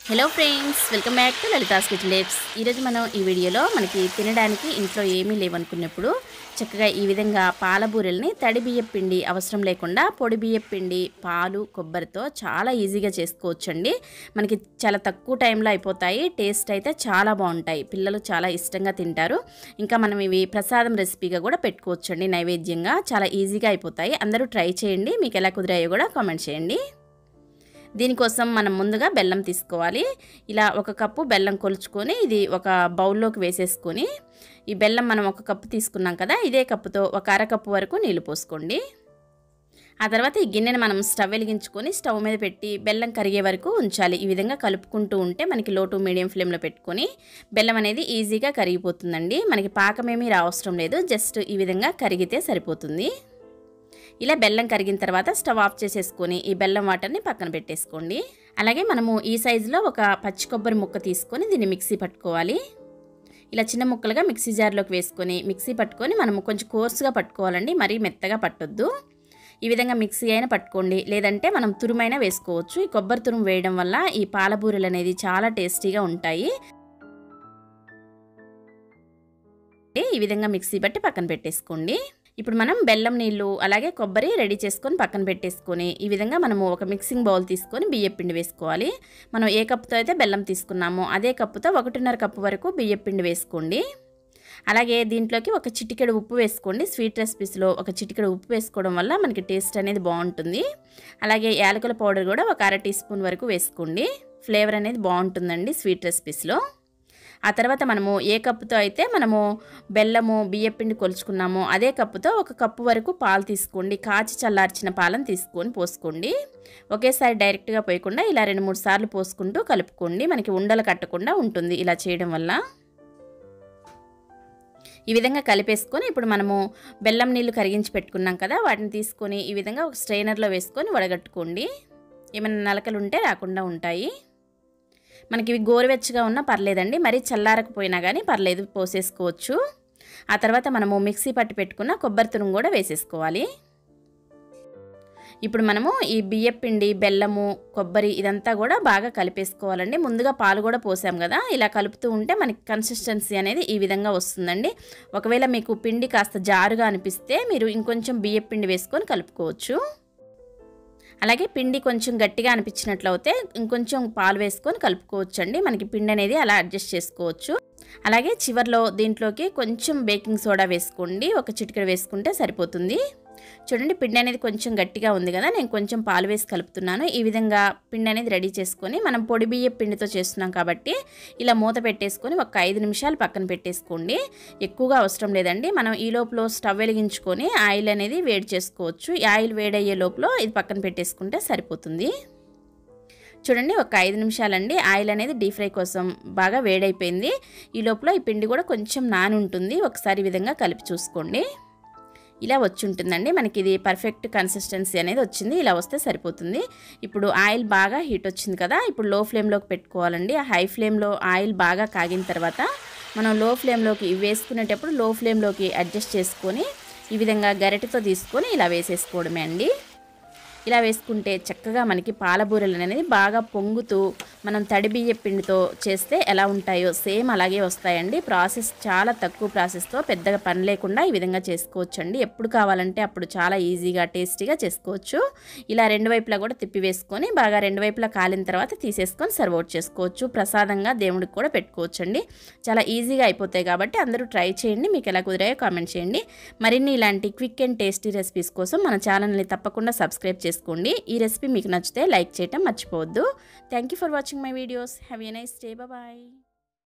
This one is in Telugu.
hello friends welcome back to Lalitha's kitchen లిప్స్ ఈరోజు మనం ఈ వీడియోలో మనకి తినడానికి ఇంట్లో ఏమీ లేవనుకున్నప్పుడు చక్కగా ఈ విధంగా పాల బూరెల్ని తడి బియ్యం పిండి అవసరం లేకుండా పొడి బియ్యం పిండి పాలు కొబ్బరితో చాలా ఈజీగా చేసుకోవచ్చండి మనకి చాలా తక్కువ టైంలో అయిపోతాయి టేస్ట్ అయితే చాలా బాగుంటాయి పిల్లలు చాలా ఇష్టంగా తింటారు ఇంకా మనం ఇవి ప్రసాదం రెసిపీగా కూడా పెట్టుకోవచ్చండి నైవేద్యంగా చాలా ఈజీగా అయిపోతాయి అందరూ ట్రై చేయండి మీకు ఎలా కుదిరాయో కూడా కామెంట్ చేయండి దీనికోసం మనం ముందుగా బెల్లం తీసుకోవాలి ఇలా ఒక కప్పు బెల్లం కొలుచుకొని ఇది ఒక బౌల్లోకి వేసేసుకొని ఈ బెల్లం మనం ఒక కప్పు తీసుకున్నాం కదా ఇదే కప్పుతో ఒక అరకప్పు వరకు నీళ్లు పోసుకోండి ఆ తర్వాత ఈ గిన్నెను మనం స్టవ్ వెలిగించుకొని స్టవ్ మీద పెట్టి బెల్లం కరిగే వరకు ఉంచాలి ఈ విధంగా కలుపుకుంటూ ఉంటే మనకి లో టు మీడియం ఫ్లేమ్లో పెట్టుకొని బెల్లం అనేది ఈజీగా కరిగిపోతుందండి మనకి పాకమేమీ రావసరం లేదు జస్ట్ ఈ విధంగా కరిగితే సరిపోతుంది ఇలా బెల్లం కరిగిన తర్వాత స్టవ్ ఆఫ్ చేసేసుకొని ఈ బెల్లం వాటర్ని పక్కన పెట్టేసుకోండి అలాగే మనము ఈ సైజులో ఒక పచ్చి కొబ్బరి ముక్క తీసుకొని దీన్ని మిక్సీ పట్టుకోవాలి ఇలా చిన్న ముక్కలుగా మిక్సీ జార్లోకి వేసుకొని మిక్సీ పట్టుకొని మనము కొంచెం కోర్సుగా పట్టుకోవాలండి మరీ మెత్తగా పట్టొద్దు ఈ విధంగా మిక్సీ అయినా పట్టుకోండి లేదంటే మనం తురుమైనా వేసుకోవచ్చు ఈ కొబ్బరి తురుము వేయడం వల్ల ఈ పాలబూరెలు అనేది చాలా టేస్టీగా ఉంటాయి ఈ విధంగా మిక్సీ బట్టి పక్కన పెట్టేసుకోండి ఇప్పుడు మనం బెల్లం నీళ్ళు అలాగే కొబ్బరి రెడీ చేసుకొని పక్కన పెట్టేసుకొని ఈ విధంగా మనము ఒక మిక్సింగ్ బౌల్ తీసుకొని బియ్యం పిండి వేసుకోవాలి మనం ఏ కప్పుతో అయితే బెల్లం తీసుకున్నామో అదే కప్పుతో ఒకటిన్నర కప్పు వరకు బియ్యం పిండి వేసుకోండి అలాగే దీంట్లోకి ఒక చిటికెడు ఉప్పు వేసుకోండి స్వీట్ రెసిపీస్లో ఒక చిటికెడు ఉప్పు వేసుకోవడం వల్ల మనకి టేస్ట్ అనేది బాగుంటుంది అలాగే యాలకుల పౌడర్ కూడా ఒక అర టీ స్పూన్ వరకు వేసుకోండి ఫ్లేవర్ అనేది బాగుంటుందండి స్వీట్ రెసిపీస్లో ఆ తర్వాత మనము ఏ కప్పుతో అయితే మనము బెల్లము బియ్యపిండి కొలుచుకున్నామో అదే కప్పుతో ఒక కప్పు వరకు పాలు తీసుకోండి కాచి చల్లార్చిన పాలను తీసుకొని పోసుకోండి ఒకేసారి డైరెక్ట్గా పోయకుండా ఇలా రెండు మూడు సార్లు పోసుకుంటూ కలుపుకోండి మనకి ఉండలు కట్టకుండా ఉంటుంది ఇలా చేయడం వల్ల ఈ విధంగా కలిపేసుకొని ఇప్పుడు మనము బెల్లం నీళ్ళు కరిగించి పెట్టుకున్నాం కదా వాటిని తీసుకొని ఈ విధంగా ఒక స్ట్రైనర్లో వేసుకొని వడగట్టుకోండి ఏమైనా నలకలు ఉంటే రాకుండా ఉంటాయి మనకి ఇవి గోరువెచ్చగా ఉన్నా పర్లేదండి మరీ చల్లారకపోయినా కానీ పర్లేదు పోసేసుకోవచ్చు ఆ తర్వాత మనము మిక్సీ పట్టి పెట్టుకున్న కొబ్బరి తురుము కూడా వేసేసుకోవాలి ఇప్పుడు మనము ఈ బియ్యపిండి బెల్లము కొబ్బరి ఇదంతా కూడా బాగా కలిపేసుకోవాలండి ముందుగా పాలు కూడా పోసాం కదా ఇలా కలుపుతూ ఉంటే మనకి కన్సిస్టెన్సీ అనేది ఈ విధంగా వస్తుందండి ఒకవేళ మీకు పిండి కాస్త జారుగా అనిపిస్తే మీరు ఇంకొంచెం బియ్యపిండి వేసుకొని కలుపుకోవచ్చు అలాగే పిండి కొంచెం గట్టిగా అనిపించినట్లయితే ఇంకొంచెం పాలు వేసుకొని కలుపుకోవచ్చు అండి మనకి పిండి అనేది అలా అడ్జస్ట్ చేసుకోవచ్చు అలాగే చివర్లో దీంట్లోకి కొంచెం బేకింగ్ సోడా వేసుకోండి ఒక చిటికెడు వేసుకుంటే సరిపోతుంది చూడండి పిండి అనేది కొంచెం గట్టిగా ఉంది కదా నేను కొంచెం పాలు వేసి కలుపుతున్నాను ఈ విధంగా పిండి అనేది రెడీ చేసుకొని మనం పొడి బియ్య పిండితో చేస్తున్నాం కాబట్టి ఇలా మూత పెట్టేసుకొని ఒక ఐదు నిమిషాలు పక్కన పెట్టేసుకోండి ఎక్కువగా అవసరం లేదండి మనం ఈ లోపల స్టవ్ వెలిగించుకొని ఆయిల్ అనేది వేడి చేసుకోవచ్చు ఈ ఆయిల్ వేడయ్యే లోపల ఇది పక్కన పెట్టేసుకుంటే సరిపోతుంది చూడండి ఒక ఐదు నిమిషాలండి ఆయిల్ అనేది డీప్ ఫ్రై కోసం బాగా వేడైపోయింది ఈ లోపల ఈ పిండి కూడా కొంచెం నాని ఉంటుంది ఒకసారి ఈ విధంగా కలిపి చూసుకోండి ఇలా వచ్చి ఉంటుందండి మనకి ఇది పర్ఫెక్ట్ కన్సిస్టెన్సీ అనేది వచ్చింది ఇలా వస్తే సరిపోతుంది ఇప్పుడు ఆయిల్ బాగా హీట్ వచ్చింది కదా ఇప్పుడు లో ఫ్లేమ్లోకి పెట్టుకోవాలండి ఆ హై ఫ్లేమ్లో ఆయిల్ బాగా కాగిన తర్వాత మనం లో ఫ్లేమ్లోకి వేసుకునేటప్పుడు లో ఫ్లేమ్లోకి అడ్జస్ట్ చేసుకొని ఈ విధంగా గరిటెతో తీసుకొని ఇలా వేసేసుకోవడమే అండి ఇలా వేసుకుంటే చక్కగా మనకి పాలబూరలు అనేది బాగా పొంగుతూ మనం తడి బియ్య పిండితో చేస్తే ఎలా ఉంటాయో సేమ్ అలాగే వస్తాయండి ప్రాసెస్ చాలా తక్కువ ప్రాసెస్తో పెద్దగా పని లేకుండా ఈ విధంగా చేసుకోవచ్చు అండి ఎప్పుడు కావాలంటే అప్పుడు చాలా ఈజీగా టేస్టీగా చేసుకోవచ్చు ఇలా రెండు వైపులా కూడా తిప్పి వేసుకొని బాగా రెండు వైపులా కాలిన తర్వాత తీసేసుకొని సర్వ్ అవుట్ చేసుకోవచ్చు ప్రసాదంగా దేవుడికి కూడా పెట్టుకోవచ్చు అండి చాలా ఈజీగా అయిపోతాయి కాబట్టి అందరూ ట్రై చేయండి మీకు ఎలా కుదిరాయో కామెంట్ చేయండి మరిన్ని ఇలాంటి క్విక్ అండ్ టేస్టీ రెసిపీస్ కోసం మన ఛానల్ని తప్పకుండా సబ్స్క్రైబ్ చేసుకోండి ఈ రెసిపీ మీకు నచ్చితే లైక్ చేయటం మర్చిపోవద్దు thank you for watching my videos have a nice day bye